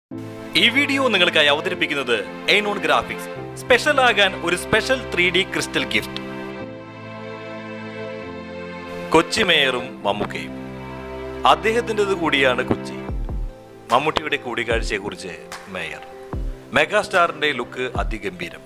ഈ വീഡിയോ നിങ്ങൾക്കായി അവതരിപ്പിക്കുന്നത് എയ്നോൺ ഗ്രാഫിക്സ് സ്പെഷ്യൽ ആകാൻ ഒരു special three D crystal gift Kochi മേയറും മമ്മൂക്കയും അദ്ദേഹത്തിൻ്റെത് കൂടിയാണ് കൊച്ചി മമ്മൂട്ടിയുടെ കൂടിക്കാഴ്ചയെക്കുറിച്ച് മേയർ മെഗാസ്റ്റാറിന്റെ ലുക്ക് അതിഗംഭീരം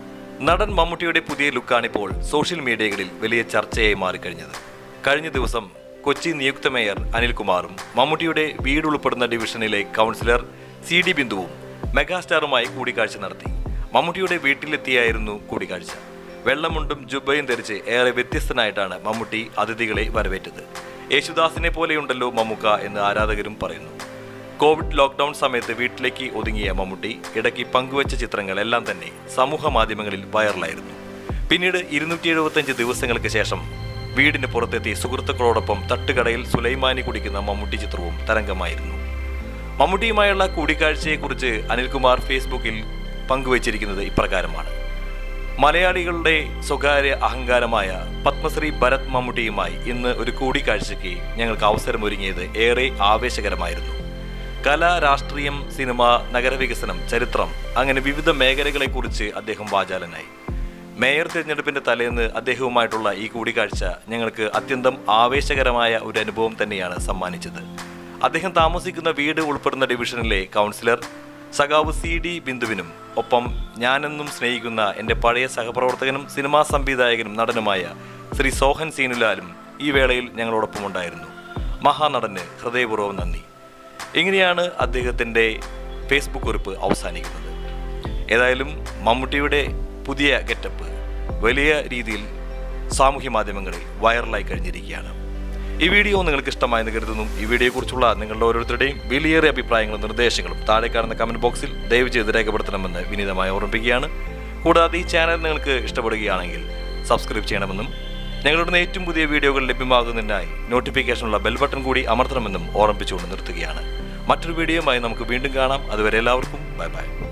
നടൻ മമ്മൂട്ടിയുടെ പുതിയ ലുക്കാണിപ്പോൾ സോഷ്യൽ മീഡിയകളിൽ വലിയ ചർച്ചയായി മാറിക്കഴിഞ്ഞത് കഴിഞ്ഞ ദിവസം കൊച്ചി നിയുക്ത മേയർ അനിൽകുമാറും മമ്മൂട്ടിയുടെ വീട് ഉൾപ്പെടുന്ന ഡിവിഷനിലെ കൗൺസിലർ സി ഡി ബിന്ദുവും മെഗാസ്റ്റാറുമായി കൂടിക്കാഴ്ച നടത്തി മമ്മൂട്ടിയുടെ വീട്ടിലെത്തിയായിരുന്നു കൂടിക്കാഴ്ച വെള്ളമുണ്ടും ജുബയും ധരിച്ച് ഏറെ വ്യത്യസ്തനായിട്ടാണ് മമ്മൂട്ടി അതിഥികളെ വരവേറ്റത് യേശുദാസിനെ പോലെയുണ്ടല്ലോ മമ്മൂക്ക എന്ന് ആരാധകരും പറയുന്നു കോവിഡ് ലോക്ക്ഡൌൺ സമയത്ത് വീട്ടിലേക്ക് ഒതുങ്ങിയ മമ്മൂട്ടി ഇടയ്ക്ക് പങ്കുവച്ച ചിത്രങ്ങൾ എല്ലാം തന്നെ സമൂഹ മാധ്യമങ്ങളിൽ വൈറലായിരുന്നു പിന്നീട് ഇരുന്നൂറ്റി എഴുപത്തഞ്ച് ദിവസങ്ങൾക്ക് ശേഷം വീടിന് പുറത്തെത്തി സുഹൃത്തുക്കളോടൊപ്പം തട്ടുകടയിൽ സുലൈമാനി കുടിക്കുന്ന മമ്മൂട്ടി ചിത്രവും തരംഗമായിരുന്നു മമ്മൂട്ടിയുമായുള്ള കൂടിക്കാഴ്ചയെക്കുറിച്ച് അനിൽകുമാർ ഫേസ്ബുക്കിൽ പങ്കുവച്ചിരിക്കുന്നത് ഇപ്രകാരമാണ് മലയാളികളുടെ സ്വകാര്യ അഹങ്കാരമായ പത്മശ്രീ ഭരത് മമ്മൂട്ടിയുമായി ഇന്ന് ഒരു കൂടിക്കാഴ്ചയ്ക്ക് ഞങ്ങൾക്ക് അവസരമൊരുങ്ങിയത് ഏറെ ആവേശകരമായിരുന്നു കല രാഷ്ട്രീയം സിനിമ നഗരവികസനം ചരിത്രം അങ്ങനെ വിവിധ മേഖലകളെക്കുറിച്ച് അദ്ദേഹം വാചാലനായി മേയർ തിരഞ്ഞെടുപ്പിന്റെ തലേന്ന് അദ്ദേഹവുമായിട്ടുള്ള ഈ കൂടിക്കാഴ്ച ഞങ്ങൾക്ക് അത്യന്തം ആവേശകരമായ ഒരു അനുഭവം തന്നെയാണ് സമ്മാനിച്ചത് അദ്ദേഹം താമസിക്കുന്ന വീട് ഉൾപ്പെടുന്ന ഡിവിഷനിലെ കൗൺസിലർ സഖാവ് സി ഡി ബിന്ദുവിനും ഒപ്പം ഞാനെന്നും സ്നേഹിക്കുന്ന എൻ്റെ പഴയ സഹപ്രവർത്തകനും സിനിമാ സംവിധായകനും നടനുമായ ശ്രീ സോഹൻ സീനുലാലും ഈ വേളയിൽ ഞങ്ങളോടൊപ്പം ഉണ്ടായിരുന്നു മഹാനടന് ഹൃദയപൂർവ്വം നന്ദി ഇങ്ങനെയാണ് അദ്ദേഹത്തിൻ്റെ ഫേസ്ബുക്ക് കുറിപ്പ് അവസാനിക്കുന്നത് ഏതായാലും മമ്മൂട്ടിയുടെ പുതിയ ഗെറ്റപ്പ് വലിയ രീതിയിൽ സാമൂഹ്യ മാധ്യമങ്ങളിൽ വൈറലായി കഴിഞ്ഞിരിക്കുകയാണ് ഈ വീഡിയോ നിങ്ങൾക്ക് ഇഷ്ടമായെന്ന് കരുതുന്നു ഈ വീഡിയോയെക്കുറിച്ചുള്ള നിങ്ങളുടെ ഓരോരുത്തരുടെയും വിലയേറിയ അഭിപ്രായങ്ങളും നിർദ്ദേശങ്ങളും താഴെ കാണുന്ന കമന്റ് ബോക്സിൽ ദയവ് ചെയ്ത് രേഖപ്പെടുത്തണമെന്ന് വിനീതമായി ഓർമ്മിപ്പിക്കുകയാണ് കൂടാതെ ഈ ചാനൽ നിങ്ങൾക്ക് ഇഷ്ടപ്പെടുകയാണെങ്കിൽ സബ്സ്ക്രൈബ് ചെയ്യണമെന്നും ഞങ്ങളുടെ ഏറ്റവും പുതിയ വീഡിയോകൾ ലഭ്യമാകുന്നതിനായി നോട്ടിഫിക്കേഷനുള്ള ബെൽ ബട്ടൺ കൂടി അമർത്തണമെന്നും ഓർമ്മിപ്പിച്ചുകൊണ്ട് നിർത്തുകയാണ് മറ്റൊരു വീഡിയോയുമായി നമുക്ക് വീണ്ടും കാണാം അതുവരെ എല്ലാവർക്കും ബൈ ബൈ